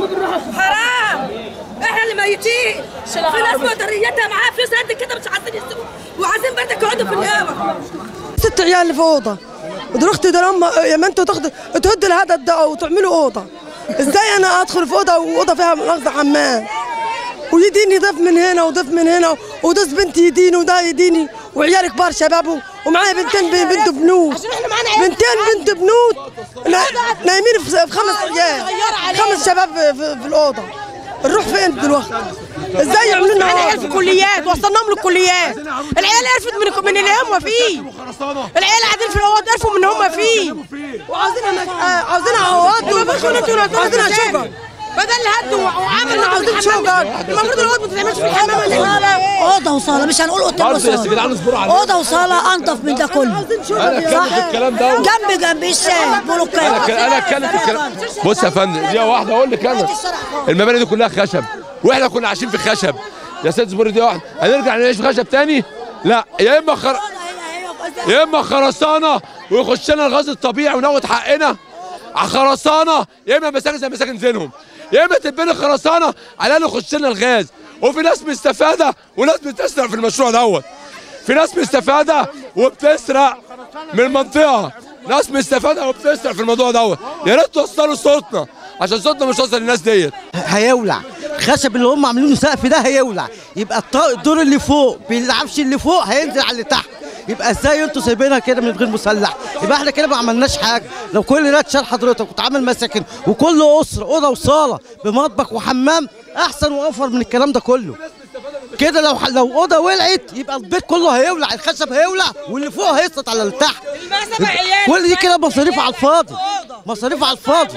حرام احنا اللي ميتين في ناس مدريتها معاها فلوس قد كده مش عايزين يسووا وعايزين بردك يقعدوا في الهوا ست عيال اللي في اوضه ودول اختي دول هم يا ما انتوا تاخدوا تهدوا لهذا الدواء وتعملوا اوضه ازاي انا ادخل في اوضه واوضه فيها مؤاخذه حمام ويديني ضيف من هنا وضيف من هنا ودوس بنتي يديني وده يديني وعيال كبار شباب ومعايا بنتين ب- بنت بنوت بنتين بنت بنوت نا- نايمين في في خمس عيال خمس شباب في, في, في الاوضه نروح فين دلوقتي؟ ازاي يعملوا لنا معانا عيال أوضة؟ في كليات وصلناهم للكليات العيال عرفت من من اللي هم فيه العيال قاعدين في الاوض عرفوا من هم فيه وعاوزين عاوزين عوض وبخون انتوا عاوزين شقق بدل هد وعامل عاوزين شقق المفروض الاوض ما تتعملش في الحمام ولا إيه؟ اوضه وصاله مش هنقول اوضتين وصاله اوضه وصاله انضف من ده كله انا اتكلم في الكلام ده جنب جنب الشارع انا بلوكات ك- انا اتكلم في الكلام بص يا فندم دي واحده اقول لك انا المباني دي كلها خشب واحنا كنا عايشين في خشب يا سيد زبور دي واحده هنرجع نعيش في خشب تاني لا يا اما خر... يا اما خرسانه ويخش لنا الغاز الطبيعي وناخد حقنا على خرسانه يا اما مساكن زي مساكن زينهم يا اما تتبني خرسانه على الاقل يخش لنا الغاز وفي ناس مستفاده وناس بتسرق في المشروع دوت في ناس مستفاده وبتسرق من المنطقه ناس مستفاده وبتسرق في الموضوع دوت يا ريت توصلوا صوتنا عشان صوتنا مش واصل للناس ديت هيولع الخشب اللي هم عاملينه سقف ده هيولع يبقى الط- الدور اللي فوق بالعفش اللي فوق هينزل على اللي تحت يبقى ازاي انتوا سايبينها كده من غير مسلح يبقى احنا كده ما عملناش حاجه لو كل ده اتشال حضرتك واتعمل مساكن وكل اسره اوضه وصاله بمطبخ وحمام احسن واوفر من الكلام ده كله كده لو لو اوضه ولعت يبقى البيت كله هيولع الخشب هيولع واللي فوق هيسقط على اللي تحت كل دي كده مصاريف على الفاضي مصاريف على الفاضي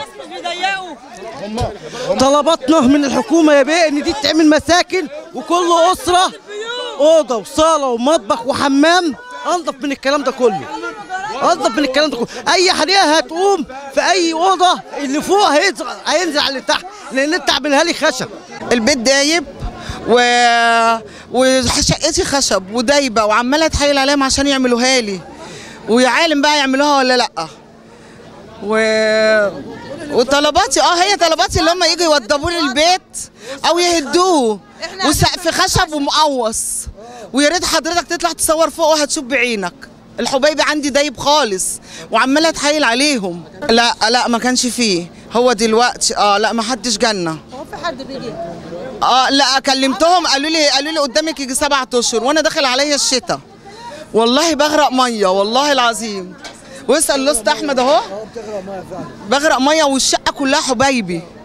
طلباتنا من الحكومه يا بيه ان دي تعمل مساكن وكل اسره اوضه وصاله ومطبخ وحمام انضف من الكلام ده كله انضف من الكلام ده كله اي حريقه هتقوم في اي اوضه اللي فوق هينزل هينزل على اللي تحت لان انت عاملها لي خشب البيت دايب و وشقتي خشب ودايبه وعماله اتحايل عليهم عشان يعملوها لي ويا عالم بقى يعملوها ولا لا و وطلباتي اه هي طلباتي اللي هم يجوا يوضبوا لي البيت او يهدوه وسقف خشب ومقوص ويا ريت حضرتك تطلع تصور فوق وهتشوف بعينك الحبايبي عندي دايب خالص وعماله اتحايل عليهم لا لا ما كانش فيه هو دلوقتي اه لا ما حدش جنة اه لا كلمتهم قالوا لي قالوا لي قدامك يجي سبعة اشهر وانا داخل عليا الشتاء والله بغرق ميه والله العظيم واسال الاست احمد اهو بغرق ميه والشقه كلها حبايبي